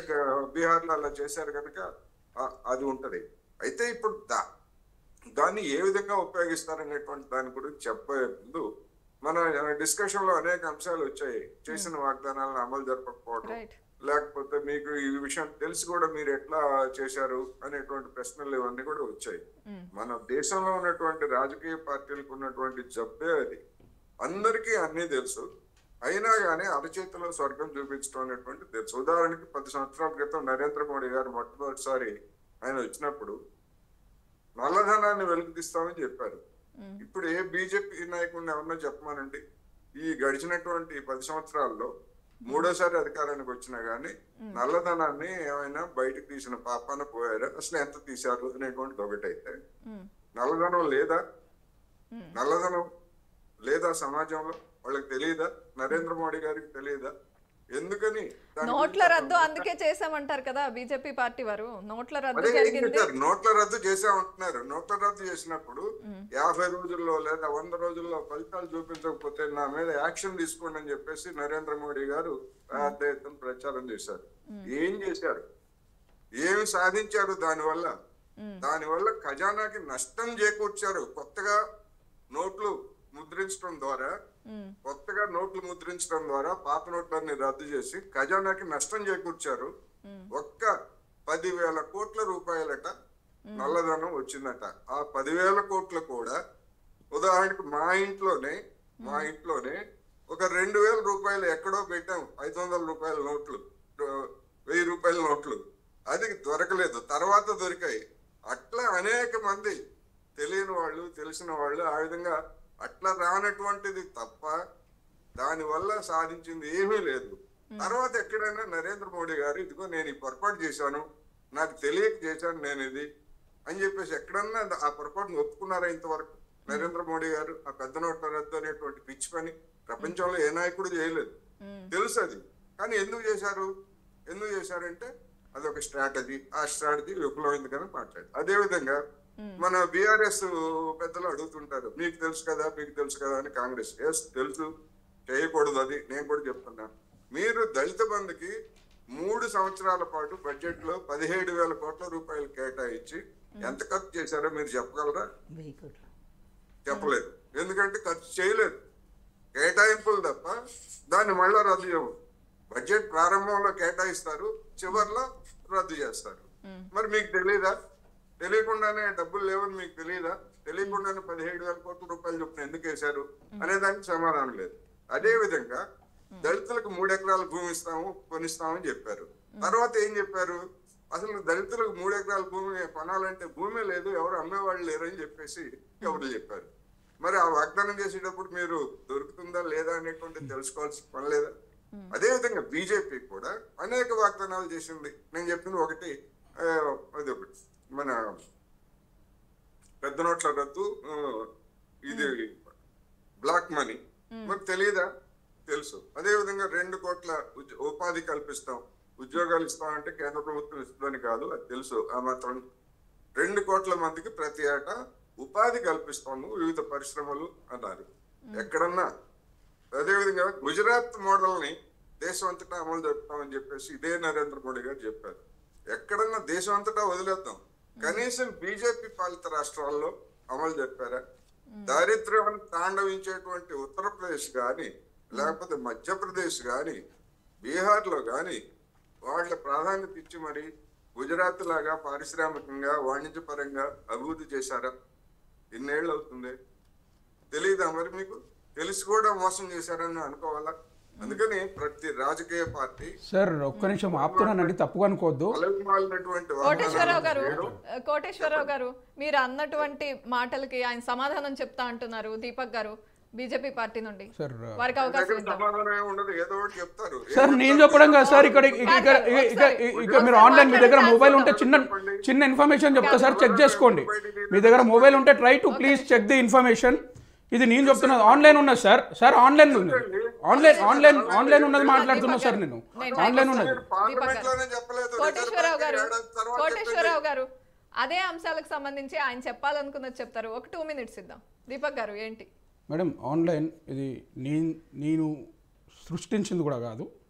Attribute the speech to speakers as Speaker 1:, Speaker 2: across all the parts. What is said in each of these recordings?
Speaker 1: బీహార్లో అలా చేశారు కనుక ఆ, అది ఉంటది అయితే ఇప్పుడు దా దాన్ని ఏ విధంగా ఉపయోగిస్తారనేటువంటి దాని గురించి చెప్పే ముందు మన డిస్కషన్ లో అనేక అంశాలు వచ్చాయి చేసిన వాగ్దానాలను అమలు జరపకపోవడం
Speaker 2: రైట్
Speaker 1: లేకపోతే మీకు ఈ విషయం తెలిసి కూడా మీరు ఎట్లా చేశారు అనేటువంటి ప్రశ్నలు ఇవన్నీ కూడా వచ్చాయి మన దేశంలో ఉన్నటువంటి రాజకీయ పార్టీలకు ఉన్నటువంటి జబ్బే అది అందరికీ అన్నీ తెలుసు అయినా కానీ అరచేతిలో స్వర్గం చూపించడం అనేటువంటి తెలుసు ఉదాహరణకి పది సంవత్సరాల క్రితం నరేంద్ర మోడీ గారు మొట్టమొదటిసారి ఆయన వచ్చినప్పుడు నల్లధనాన్ని వెలుగుతీస్తామని చెప్పారు ఇప్పుడు ఏ బీజేపీ నాయకుడిని ఎవరన్నా చెప్పమానండి ఈ గడిచినటువంటి పది సంవత్సరాల్లో మూడోసారి అధికారానికి వచ్చినా గానీ నల్లధనాన్ని ఏమైనా బయటకు తీసిన పాపాన పోయారు అసలు ఎంత తీశారు అనేటువంటిది ఒకటైతే నల్లధనం లేదా నల్లధనం లేదా సమాజంలో వాళ్ళకి తెలియదా నరేంద్ర మోడీ గారికి తెలియదా ఎందుకని దాని
Speaker 2: నోట్ల
Speaker 1: గురించి
Speaker 2: రద్దు అందుకే చేసామంటారు కదా బీజేపీ పార్టీ వారు నోట్ల రద్దు
Speaker 1: అదే ఏం
Speaker 2: జరిగింది
Speaker 1: చేశారు? నోట్ల రద్దు చేసామంటున్నారు నోట్ల రద్దు చేసినప్పుడు యాభై రోజుల్లో లేదా వంద రోజుల్లో ఫలితాలు చూపించకపోతే నా మీద యాక్షన్ తీసుకోండి అని చెప్పేసి నరేంద్ర మోడీ గారు పెద్ద ఎత్తున ప్రచారం చేశారు ఏం చేశారు ఏమి సాధించారు దానివల్ల దానివల్ల ఖజానాకి నష్టం చేకూర్చారు కొత్తగా నోట్లు ముద్రించడం ద్వారా
Speaker 2: ఉమ్,
Speaker 1: కొత్తగా నోట్లు ముద్రించడం ద్వారా పాత నోట్లన్నీ రద్దు చేసి ఖజానాకి నష్టం చేకూర్చారు ఒక్క పదివేల కోట్ల రూపాయలట నల్లధనం వచ్చిందట ఆ పదివేల కోట్లు కూడా ఉదాహరణకు మా ఇంట్లోనే మా ఇంట్లోనే ఒక రెండు వేల రూపాయలు ఎక్కడో పెట్టాం ఐదు వందల రూపాయల నోట్లు రు- వెయ్యి రూపాయల నోట్లు అది దొరకలేదు తర్వాత దొరికాయి అట్లా అనేక మంది తెలియని వాళ్ళు తెలిసిన వాళ్ళు ఆ విధంగా అట్లా రానటువంటిది తప్ప దానివల్ల సాధించింది ఏమీ లేదు తర్వాత ఎక్కడైనా నరేంద్ర మోడీ గారు ఇదిగో నేను ఈ పొరపాటు చేశాను నాకు తెలియక చేశాను నేను ఇది అని చెప్పేసి ఎక్కడన్నా ఆ పొరపాటును ఒప్పుకున్నారా ఇంతవరకు నరేంద్ర మోడీ గారు ఆ పెద్ద నోట్ల రద్దు అనేటువంటి పిచ్చి పని ప్రపంచంలో ఏ నాయకుడు చేయలేదు తెలుసు అది కానీ ఎందుకు చేశారు ఎందుకు చేశారంటే అది ఒక స్ట్రాటజీ ఆ స్ట్రాటజీ విఫలమైంది కానీ మాట్లాడు అదే విధంగా మన బీఆర్ఎస్ పెద్దలు అడుగుతుంటారు మీకు తెలుసు కదా మీకు తెలుసు కదా అని కాంగ్రెస్ ఎస్ తెలుసు చేయకూడదు అది నేను కూడా చెప్తున్నా మీరు దళిత బంధుకి మూడు సంవత్సరాల పాటు బడ్జెట్ లో పదిహేడు వేల కోట్ల రూపాయలు కేటాయించి ఎంత ఖర్చు చేశారో మీరు చెప్పగలరా
Speaker 3: వెయ్యి కోట్లు
Speaker 1: చెప్పలేదు ఎందుకంటే ఖర్చు చేయలేదు కేటాయింపులు తప్ప దాన్ని మళ్ళా రద్దు చేయవు బడ్జెట్ ప్రారంభంలో కేటాయిస్తారు చివర్లో రద్దు చేస్తారు మరి మీకు తెలియదా తెలియకుండానే డబ్బులు లేవని మీకు తెలియదా తెలియకుండానే పదిహేడు వేల కోట్ల రూపాయలు చొప్పున ఎందుకు వేశారు అనే దానికి సమాధానం లేదు అదే విధంగా దళితులకు మూడు ఎకరాల భూమి ఇస్తాము కొనిస్తామని చెప్పారు తర్వాత ఏం చెప్పారు అసలు దళితులకు మూడు ఎకరాల భూమి కొనాలంటే భూమి లేదు ఎవరు అమ్మేవాళ్ళు లేరని చెప్పేసి ఎవరు చెప్పారు మరి ఆ వాగ్దానం చేసేటప్పుడు మీరు దొరుకుతుందా లేదా అనేటువంటి తెలుసుకోవాల్సిన పని లేదా అదే విధంగా బీజేపీ కూడా అనేక వాగ్దానాలు చేసింది నేను చెప్పింది ఒకటి ఆ, అది ఒకటి మన పెద్ద నోట్ల రద్దు ఆ, ఇది బ్లాక్ మనీ మరి తెలియదా తెలుసు అదే విధంగా రెండు కోట్ల ఉద్య- ఉపాధి కల్పిస్తాం ఉద్యోగాలు ఇస్తామంటే కేంద్ర ప్రభుత్వం ఇస్తుందని కాదు అది తెలుసు ఆ మాత్రం రెండు కోట్ల మందికి ప్రతి ఏటా ఉపాధి కల్పిస్తాము వివిధ పరిశ్రమలు అన్నారు ఎక్కడన్నా అదేవిధంగా గుజరాత్ మోడల్ ని దేశం అంతటా అమలు జరుపుతామని చెప్పేసి ఇదే నరేంద్ర మోడీ గారు చెప్పారు ఎక్కడన్నా దేశం అంతటా వదిలేద్దాం కనీసం బీజేపీ పాలిత రాష్ట్రాల్లో అమలు చెప్పారా దారిద్ర్యం తాండవించేటువంటి ఉత్తరప్రదేశ్ గాని లేకపోతే మధ్యప్రదేశ్ గాని బీహార్ లో గాని వాళ్ళ ప్రాధాన్యత ఇచ్చి మరి గుజరాత్ లాగా పారిశ్రామికంగా వాణిజ్యపరంగా అభివృద్ధి చేశారా ఇన్నేళ్ళు అవుతుంది తెలియదా మరి మీకు తెలిసి కూడా మోసం చేశారని అనుకోవాలా అందుకని ప్రతి రాజకీయ పార్టీ
Speaker 4: సార్ ఒక్క నిమిషం ఆపుతున్నానండి తప్పుగా అనుకోవద్దు
Speaker 1: అలవిమాలినటువంటి
Speaker 2: కోటేశ్వరరావు గారు
Speaker 1: చేయడం
Speaker 2: కోటేశ్వరరావు గారు మీరు అన్నటువంటి మాటలకి ఆయన సమాధానం చెప్తా అంటున్నారు దీపక్ గారు బీజేపీ పార్టీ నుండి
Speaker 4: సార్
Speaker 2: వారికి అవకాశం
Speaker 1: దగ్గర
Speaker 2: ఇద్దాం
Speaker 1: సమాధానం ఏమి ఉండదు ఏదో ఒకటి చెప్తారు
Speaker 4: సార్ నేను చెప్పడం కాదు సార్ ఇక్కడ ఇక్కడ ఇక్కడ ఇక్కడ ఇక్కడ మీరు ఆన్లైన్ మీ దగ్గర మొబైల్ ఉంటే చిన్న చిన్న ఇన్ఫర్మేషన్ చెప్తా సార్ చెక్ చేసుకోండి మీ దగ్గర మొబైల్ ఉంటే try to please check the information ఇది నేను చెప్తున్నది ఆన్లైన్ ఉన్నది సార్ సార్ ఆన్లైన్ ఉన్నది ఆన్లైన్ ఆన్లైన్ ఆన్లైన్ ఉన్నది మాట్లాడుతున్నా సార్ నేను ఆన్లైన్ ఉన్నది
Speaker 1: పార్లమెంట్ లోనే చెప్పలేదు
Speaker 2: కోటేశ్వరరావు గారు
Speaker 1: ఏడాది తర్వాత
Speaker 2: కోటేశ్వరరావు గారు అదే అంశాలకు సంబంధించి ఆయన చెప్పాలనుకున్నది చెప్తారు ఒక టూ మినిట్స్ ఇద్దాం దీపక్ గారు ఏంటి
Speaker 4: మేడం ఆన్లైన్ ఇది నేను నేను సృష్టించింది కూడా కాదు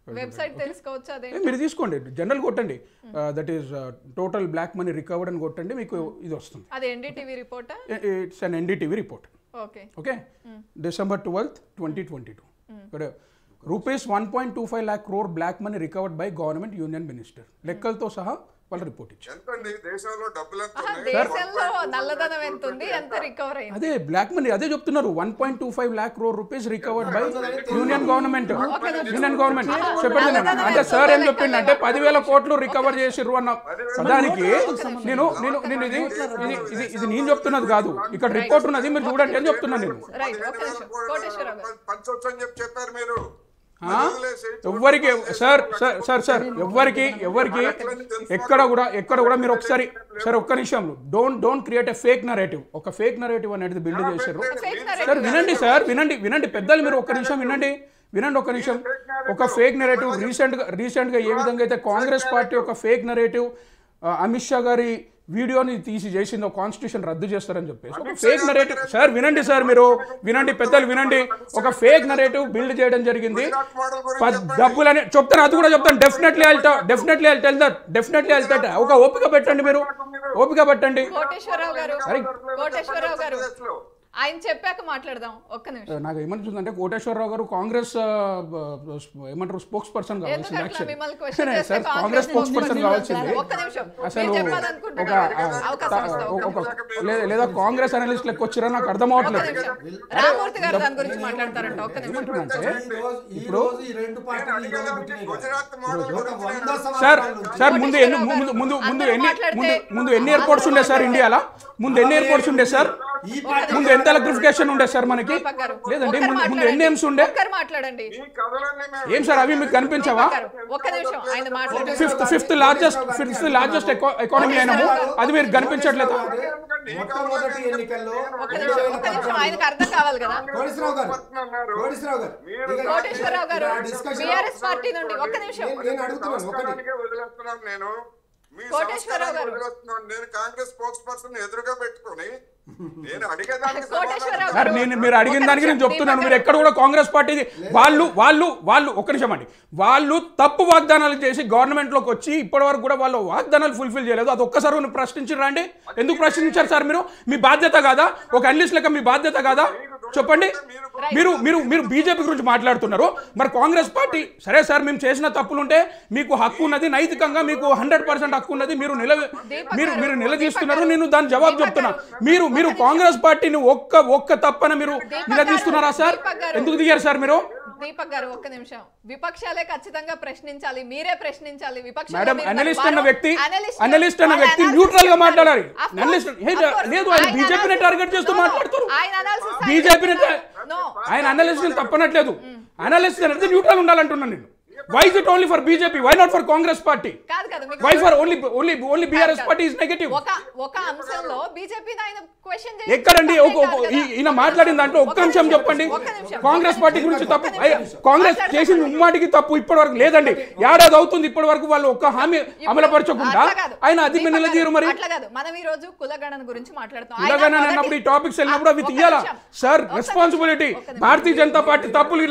Speaker 2: వెబ్సైట్ తెలుసుకోవచ్చు అదే
Speaker 4: ఏ, మీరు తీసుకోండి జనరల్ కొట్టండి that is total black money recovered అని కొట్టండి మీకు ఇది వస్తుంది
Speaker 2: అది ఎన్డీటీవీ రిపోర్టా
Speaker 4: it's an NDTV report
Speaker 2: okay
Speaker 4: okay December twelfth twenty twenty two ఇక్కడ rupees one point two five lakh crore black money recovered by government union minister లెక్కలతో సహా వాళ్ళు రిపోర్ట్ ఇచ్చారు
Speaker 1: ఎంత అండి దేశంలో డబ్బులు ఎంత
Speaker 2: ఆహా,
Speaker 1: ఉన్నాయి?
Speaker 2: దేశంలో నల్లధనం ఎంత ఉంది ఎంత రికవర్ అయింది
Speaker 4: అదే బ్లాక్ మనీ అదే చెప్తున్నారు one point two five lakh crore rupees recovered by union government union government చెప్పండి నేను అంటే సార్ ఏం చెప్పిండు అంటే పదివేల కోట్లు రికవర్ చేసిర్రు అన్న పదానికి నేను నేను నేను ఇది ఇది ఇది ఇది నేను చెప్తున్నది కాదు ఇక్కడ రిపోర్ట్ ఉన్నది మీరు చూడండి అని చెప్తున్నాను నేను
Speaker 2: రైట్ ఒక్క
Speaker 1: పదిహేను
Speaker 2: నిమిషం
Speaker 1: వేల కోట్ల
Speaker 2: కోటేశ్వరరావు గారు
Speaker 1: పంచవచ్చు అని చెప్పి చెప్పారు మీరు
Speaker 4: ఆ?
Speaker 1: అది వదిలేసి
Speaker 4: ఎవ్వరికి సార్ సార్ సార్ సార్ ఎవ్వరికి ఎవ్వరికి ఎక్కడ కూడా ఎక్కడ కూడా మీరు ఒకసారి సార్ ఒక్క నిమిషంలో don't don't create a fake narrative ఒక ఫేక్ నరేటివ్ అనేది బిల్డ్ చేశారు
Speaker 2: ఫేక్
Speaker 4: సార్ వినండి సార్ వినండి వినండి పెద్దలు మీరు ఒక్క నిమిషం వినండి వినండి ఒక్క నిమిషం ఒక ఫేక్ నెరేటివ్ రీసెంట్గా రీసెంట్గా ఏ విధంగా అయితే కాంగ్రెస్ పార్టీ ఒక ఫేక్ నెరేటివ్ అమిత్ షా గారి వీడియోని తీసి చేసిందో కాన్స్టిట్యూషన్ రద్దు చేస్తారని చెప్పేసి ఒక ఫేక్ నరేటివ్ సార్ వినండి సార్ మీరు వినండి పెద్దలు వినండి ఒక ఫేక్ నరేటివ్ బిల్డ్ చేయడం జరిగింది
Speaker 1: గుజరాత్ మోడల్ గురించి
Speaker 4: పద్
Speaker 1: చెప్పండి.
Speaker 4: డబ్బులని చెప్తాను అది కూడా చెప్తాను డెఫినెట్లీ వెళ్తా డెఫినెట్లీ వెళ్తా దట్ డెఫినెట్లీ వెళ్తా ఒక ఓపిక పెట్టండి మీరు ఓపిక పెట్టండి
Speaker 2: కోటేశ్వరరావు గారు
Speaker 4: అరే.
Speaker 2: కోటేశ్వరరావు గారు
Speaker 1: ఆంధ్రప్రదేశ్లో.
Speaker 2: ఆయన చెప్పాక మాట్లాడదాం ఒక్క నిమిషం
Speaker 4: నాకు ఏమనిపిస్తుందంటే కోటేశ్వరరావు గారు కాంగ్రెస్ ఆ, బ- ఏమంటారు స్పోక్స్ పర్సన్
Speaker 2: ఎందుకు
Speaker 4: కావాల్సింది
Speaker 2: అట్లా
Speaker 4: యాక్చువల్లీ
Speaker 2: మిమ్మల్ని క్వశ్చన్ చేస్తే
Speaker 4: sir Congress
Speaker 2: Congress
Speaker 4: spokesperson కావాల్సింది
Speaker 2: ఒక్క నిమిషం
Speaker 4: అసలు
Speaker 2: మీరు
Speaker 4: ఒక
Speaker 2: చెప్పాలనుకుంటున్నారు
Speaker 4: ఆ,
Speaker 2: అవకాశం ఇస్తాం
Speaker 4: ఒక- ఒక- లే- లేదా కాంగ్రెస్ అనలిస్ట్ లెక్క వచ్చిరా నాకు అర్థం
Speaker 2: ఒక్క
Speaker 4: అవ్వట్లేదు
Speaker 2: నిమిషం రామూర్తి గారు దాని గురించి మాట్లాడతారంట ఒక్క నిమిషం
Speaker 4: ఏమంటున్నానంటే
Speaker 3: ఈ రోజు ఈ
Speaker 4: ఇప్పుడు
Speaker 3: రోజు ఈ రెండు పార్టీలు ఈ రోజు
Speaker 1: అడిగేదానికి
Speaker 3: పుట్టినాయి
Speaker 1: గుజరాత్
Speaker 3: కదా.
Speaker 1: మోడల్
Speaker 3: ఒక
Speaker 1: గురించి
Speaker 3: వంద
Speaker 1: నేను-
Speaker 4: సార్
Speaker 3: సంవత్సరాల నుంచి.
Speaker 4: సార్ ముందు ఎన్ని ముందు ముందు ముందు ఎన్ని ముందు ముందు ఎన్ని ఎయిర్పోర్ట్స్ ఉండే సార్ ఇండియాలో ముందు ఎన్ని ఎయిర్పోర్ట్స్ ఉండే సార్
Speaker 3: ఈ పార్టీ
Speaker 4: ముందు ఎంత ఎలక్ట్రిఫికేషన్ ఉండే సార్ మనకి
Speaker 2: దీపక్ గారు,
Speaker 4: లేదండి
Speaker 2: ఒక్కరు
Speaker 4: ముందు ముందు
Speaker 2: మాట్లాడండి.
Speaker 4: ఎన్ని ఏమ్స్ ఉండే
Speaker 2: ఒక్కరు మాట్లాడండి
Speaker 1: ఈ కథలన్నీ మేము
Speaker 4: ఏం సార్ అవి మీకు కనిపించవా
Speaker 2: దీపక్ గారు, ఒక్క నిమిషం ఆయన మాట్లాడండి
Speaker 4: fifth fifth largest fifth largest economy అయినాము అది మీరు కనిపించట్లేదు
Speaker 3: మొట్టమొదటి ఎన్నికల్లో
Speaker 2: ఒక్క
Speaker 3: రెండు
Speaker 2: నిమిషం
Speaker 3: వేల
Speaker 2: ఒక్క నిమిషం
Speaker 3: పద్నాలుగు
Speaker 2: ఆయనకు అర్థం కావాలి కదా
Speaker 3: కోటేశ్వరరావు గారు
Speaker 1: అన్నారు.
Speaker 3: కోటేశ్వరరావు గారు
Speaker 1: మీరు
Speaker 3: ఇక
Speaker 2: కోటేశ్వరరావు గారు
Speaker 3: ఇక్కడ discussion-
Speaker 2: బీఆర్ఎస్ పార్టీ నుండి ఒక్క నిమిషం
Speaker 3: నేను- నేను అడుగుతున్నాను ఒకటి
Speaker 1: సంస్కారానికే వదిలేస్తున్నాను నేను మీ
Speaker 2: కోటేశ్వరరావు గారు.
Speaker 1: సంస్కారాన్ని వదిలేస్తున్నాను నేను కాంగ్రెస్ స్పోక్స్ పర్సన్ ఎదురుగా పెట్టుకొని నేను అడిగేదానికి
Speaker 2: కోటేశ్వరరావు
Speaker 4: సార్
Speaker 2: గారు,
Speaker 4: నేను మీరు అడిగిన
Speaker 2: ఒక్క
Speaker 4: దానికి నేను
Speaker 2: నిమిషం,
Speaker 4: చెప్తున్నాను
Speaker 2: దీపక్
Speaker 4: మీరు
Speaker 2: గారు.
Speaker 4: ఎక్కడ కూడా కాంగ్రెస్ పార్టీ వాళ్ళు వాళ్ళు వాళ్ళు ఒక్క నిమిషం అండి వాళ్ళు తప్పు వాగ్దానాలు చేసి గవర్నమెంట్ లోకి వచ్చి ఇప్పటి వరకు కూడా వాళ్ళు వాగ్దానాలు ఫుల్ఫిల్ చేయలేదు అది ఒక్కసారి మీరు ప్రశ్నించారా అండి ఎందుకు ప్రశ్నించారు సార్ మీరు మీ బాధ్యత కాదా ఒక అనలిస్ట్ లెక్క మీ బాధ్యత కాదా చెప్పండి మీరు మీరు మీరు బీజేపీ గురించి మాట్లాడుతున్నారు మరి కాంగ్రెస్ పార్టీ సరే సార్ మేము చేసిన తప్పులుంటే మీకు హక్కు ఉన్నది నైతికంగా మీకు హండ్రెడ్ పర్సెంట్ హక్కు ఉన్నది మీరు నిల మీరు మీరు నిలదీస్తున్నారు నేను దాని జవాబు
Speaker 2: దీపక్
Speaker 4: చెప్తున్నా
Speaker 2: గారు,
Speaker 4: మీరు
Speaker 2: ఒక్క
Speaker 4: మీరు
Speaker 2: నిమిషం.
Speaker 4: కాంగ్రెస్ పార్టీని ఒక్క ఒక్క తప్పన మీరు
Speaker 2: దీపక్
Speaker 4: నిలదీస్తున్నారా
Speaker 2: గారు,
Speaker 4: సార్
Speaker 2: దీపక్ గారు.
Speaker 4: ఎందుకు దిగారు సార్ మీరు
Speaker 2: దీపక్ గారు ఒక్క నిమిషం విపక్షాలే ఖచ్చితంగా ప్రశ్నించాలి మీరే ప్రశ్నించాలి విపక్షాలు
Speaker 4: మేడం
Speaker 2: మీరు
Speaker 4: అనలిస్ట్
Speaker 2: వారు-
Speaker 4: అన్న వ్యక్తి
Speaker 2: analyst-
Speaker 4: అనలిస్ట్ అన్న
Speaker 2: వాళ్ళ
Speaker 4: వ్యక్తి
Speaker 2: analysis
Speaker 4: న్యూట్రల్ గా
Speaker 2: చెప్తారు.
Speaker 4: మాట్లాడాలి
Speaker 2: Of course,
Speaker 4: analyst
Speaker 2: of course.
Speaker 4: లేదు ఆయన
Speaker 2: ఆయన
Speaker 4: బీజేపీని
Speaker 2: analysis-
Speaker 4: టార్గెట్ చేస్తూ
Speaker 2: No, no.
Speaker 4: మాట్లాడుతారు
Speaker 2: ఆయన analysis ఆయన
Speaker 4: బీజేపీని
Speaker 2: చెప్తున్నారు. No.
Speaker 4: ఆయన అనలిస్ట్ తప్పనట్లేదు అనలిస్ట్ అనేది న్యూట్రల్ ఉండాలంటున్నాను నేను why is it only for BJP why not for Congress party
Speaker 2: కాదు కాదు మీకు-
Speaker 4: why for only only only BRS
Speaker 2: కాదు.
Speaker 4: పార్టీ ఇస్ నెగటివ్
Speaker 2: ఒక ఒక అంశంలో బీజేపీ ఆయన క్వశ్చన్
Speaker 4: ఎక్కడండి ఒక ఒక- ఈ- ఈయన మాట్లాడిన దాంట్లో ఒక్క నిమిషం చెప్పండి కాంగ్రెస్ పార్టీ గురించి తప్పు అయ్య, కాంగ్రెస్ చేసిన ఉమ్మాటికి తప్పు ఇప్పటి వరకు లేదండి ఏడాది అవుతుంది ఇప్పటి వరకు వాళ్ళు ఒక్క హామీ అమలుపరచకుండా ఆయన అది మీరు నిలదీయరు మరి
Speaker 2: అట్లా కాదు మనం ఈ రోజు కులగణన గురించి మాట్లాడుతాం
Speaker 4: ఇలాగనే
Speaker 2: ఆయన
Speaker 4: అన్నప్పుడు ఈ
Speaker 2: మొదటి-
Speaker 4: టాపిక్స్ వెళ్ళినప్పుడు అవి
Speaker 2: ఒక్క
Speaker 4: తీయాలా
Speaker 2: నిమిషం.
Speaker 4: సార్
Speaker 2: ఒక్క నిమిషం.
Speaker 4: రెస్పాన్సిబిలిటీ
Speaker 2: ఒక్క నిమిషం.
Speaker 4: భారతీయ జనతా పార్టీ తప్పులు